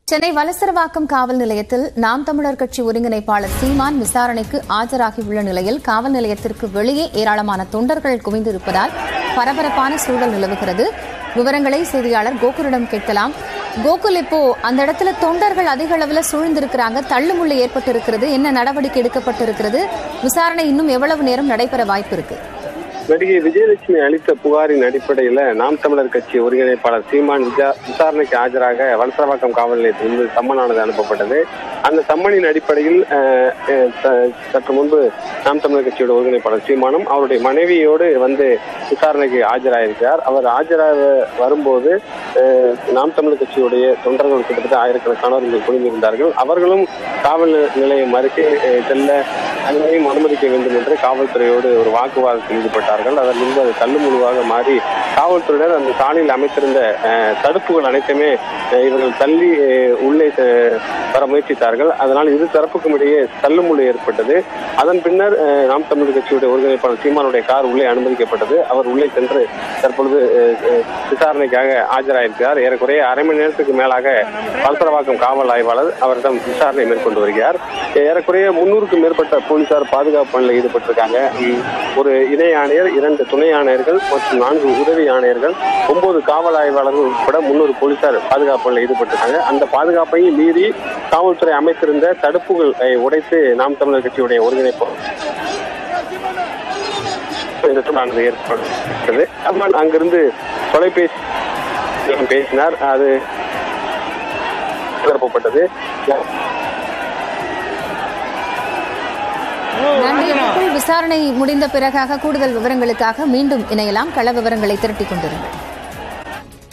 சென்னை வலசரவாக்கம் காவல் நிலையத்தில் நாம் தமிழர் கட்சி ஒருங்கிணைப்பாளர் சீமான் விசாரணைக்கு ஆஜராகியுள்ள நிலையில் காவல் நிலையத்திற்கு வெளியே ஏராளமான தொண்டர்கள் குவிந்திருப்பதால் பரபரப்பான சூழல் நிலவுகிறது விவரங்களை செய்தியாளர் கோகுலிடம் கேட்கலாம் கோகுல் இப்போ அந்த இடத்துல தொண்டர்கள் அதிக அளவுல சூழ்ந்திருக்கிறாங்க தள்ளுமுள்ளு ஏற்பட்டு இருக்கிறது என்ன நடவடிக்கை எடுக்கப்பட்டிருக்கிறது விசாரணை இன்னும் எவ்வளவு நேரம் நடைபெற வாய்ப்பு இருக்கு நடிகை விஜயலட்சுமி அளித்த புகாரின் அடிப்படையில நாம் தமிழர் கட்சி ஒருங்கிணைப்பாளர் சீமான் விஜா- விசாரணைக்கு ஆஜராக வலசரவாக்கம் காவல் நிலையத்திலிருந்து சம்மனானது அனுப்பப்பட்டது அந்த சம்மனின் அடிப்படையில் அஹ், அஹ், ச- சற்று முன்பு நாம் தமிழர் கட்சியோட ஒருங்கிணைப்பாளர் சீமானும் அவருடைய மனைவியோடு வந்து விசாரணைக்கு ஆஜராயிருக்கிறார் அவர் ஆஜராக வரும்போது அஹ், நாம் தமிழர் கட்சியுடைய தொண்டர்கள் கிட்டத்தட்ட ஆயிரக்கணக்கானோர் இங்கு குழுமியிருந்தார்கள் அவர்களும் காவல் நிலையம் அருகே அஹ், செல்ல அனைவரையும் அனுமதிக்க வேண்டும் என்று காவல்துறையோடு ஒரு வாக்குவாதத்தில் ஈடுபட்டார்கள் அதன் பின்பு அது தள்ளுமுழுவாக மாறி காவல்துறையினர் அந்த சாலையில் அமைத்திருந்த அஹ், தடுப்புகள் அனைத்துமே அஹ், இவர்கள் தள்ளி அஹ், உள்ளே அஹ், வர முயற்சித்தார்கள் அதனால் இரு தரப்புக்கும் இடையே தள்ளுமுள்ளு ஏற்பட்டது அதன் பின்னர் அஹ், நாம் தமிழர் கட்சியுடைய ஒருங்கிணைப்பாளர் சீமானுடைய கார் உள்ளே அனுமதிக்கப்பட்டது அவர் உள்ளே சென்று தற்பொழுது அஹ், அஹ், விசாரணைக்காக ஆஜராயிருக்கிறார் ஏறக்குறைய அரை மணி நேரத்துக்கு மேலாக பல்சரவாக்கம் காவல் ஆய்வாளர் அவரிடம் விசாரணை மேற்கொண்டு வருகிறார் ஏறக்குறைய முன்னூறுக்கும் மேற்பட்ட போலீசார் பாதுகாப்பு பணியில் ஈடுபட்டிருக்காங்க உம், ஒரு இணை ஆணையர் இரண்டு துணை ஆணையர்கள் மற்றும் நான்கு உதவி ஆணையர்கள் ஒன்பது காவல் ஆய்வாளர்கள் உட்பட முன்னூறு போலீசார் பாதுகாப்பு பணியில் ஈடுபட்டிருக்காங்க அந்த பாதுகாப்பையும் மீறி காவல்துறை அமைத்திருந்த தடுப்புகள் அஹ், உடைத்து நாம் தமிழர் கட்சியுடைய ஒருங்கிணைப்பு இந்த சூழலானது ஏற்பட்டது அம்மான் அங்கிருந்து தொலைபேசி பேசினார் அது நிரப்பப்பட்டது நன்றி கோகுல். விசாரணை முடிந்த பிறகாக கூடுதல் விவரங்களுக்காக மீண்டும் இணையலாம் கள விவரங்களை திரட்டிக் கொண்டிருங்கள்